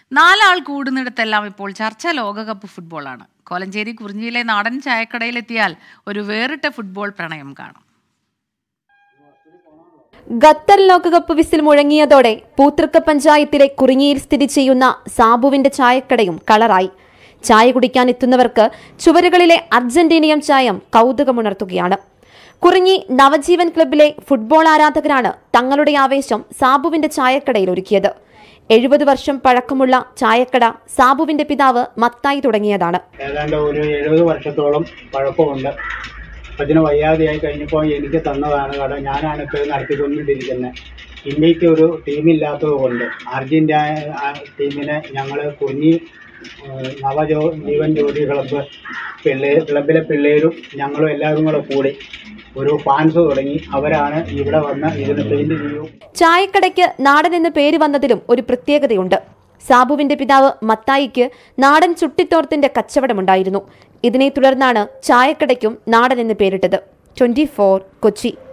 നാലാൾ കൂടുന്നിടത്തെല്ലാം ഇപ്പോൾ ചർച്ച ലോകകപ്പ് ഫുട്ബോളാണ് കോലഞ്ചേരി കുറിഞ്ഞിയിലെ നാടൻ ചായക്കടയിലെത്തിയാൽ ഒരു വേറിട്ട ഫുട്ബോൾ പ്രണയം കാണും ഖത്തർ ലോകകപ്പ് വിസിൽ മുഴങ്ങിയതോടെ പൂത്തൃക്ക പഞ്ചായത്തിലെ കുറിഞ്ഞിയിൽ സ്ഥിതി ചെയ്യുന്ന സാബുവിന്റെ ചായക്കടയും കളറായി ചായ കുടിക്കാൻ എത്തുന്നവർക്ക് ചുവരുകളിലെ അർജന്റീനിയം ചായം കൗതുകമുണർത്തുകയാണ് കുറിഞ്ഞി നവജീവൻ ക്ലബിലെ ഫുട്ബോൾ ആരാധകരാണ് തങ്ങളുടെ ആവേശം സാബുവിന്റെ ചായക്കടയിൽ ഒരുക്കിയത് എഴുപത് വർഷം പഴക്കമുള്ള ചായക്കട സാബുവിന്റെ പിതാവ് മത്തായി തുടങ്ങിയതാണ് ഏതാണ്ട് ഒരു എഴുപത് വർഷത്തോളം പഴക്കമുണ്ട് അതിന് വയ്യാതെയായി കഴിഞ്ഞപ്പോൾ എനിക്ക് തന്നതാണ് കട ഞാനാണ് ഇപ്പോൾ ഇത് നടത്തിക്കൊണ്ടിരിക്കുന്നത് ഇന്ത്യക്ക് ഒരു ടീമില്ലാത്തത് കൊണ്ട് അർജന്റീന ആ ടീമിനെ ഞങ്ങൾ കുഞ്ഞി ഏഹ്, നവജോ ജീവൻ ജ്യോതി ക്ലബ്ബ് പിള്ളേർ ക്ലബിലെ പിള്ളേരും ഞങ്ങളും എല്ലാവരും കൂടെ കൂടി ഒരു ഫാൻസ് തുടങ്ങി അവരാണ് ഇവിടെ വന്ന് ഇതിന് പെയിന്റ് ചെയ്യും ചായക്കടയ്ക്ക് നാടൻ എന്ന പേര് വന്നതിലും ഒരു പ്രത്യേകതയുണ്ട് സാബുവിന്റെ പിതാവ് മത്തായിക്ക് നാടൻ ചുട്ടിത്തോർത്തിന്റെ കച്ചവടമുണ്ടായിരുന്നു ഇതിനെ തുടർന്നാണ് ചായക്കടയ്ക്കും നാടൻ എന്ന് പേരിട്ടത് ട്വന്റി കൊച്ചി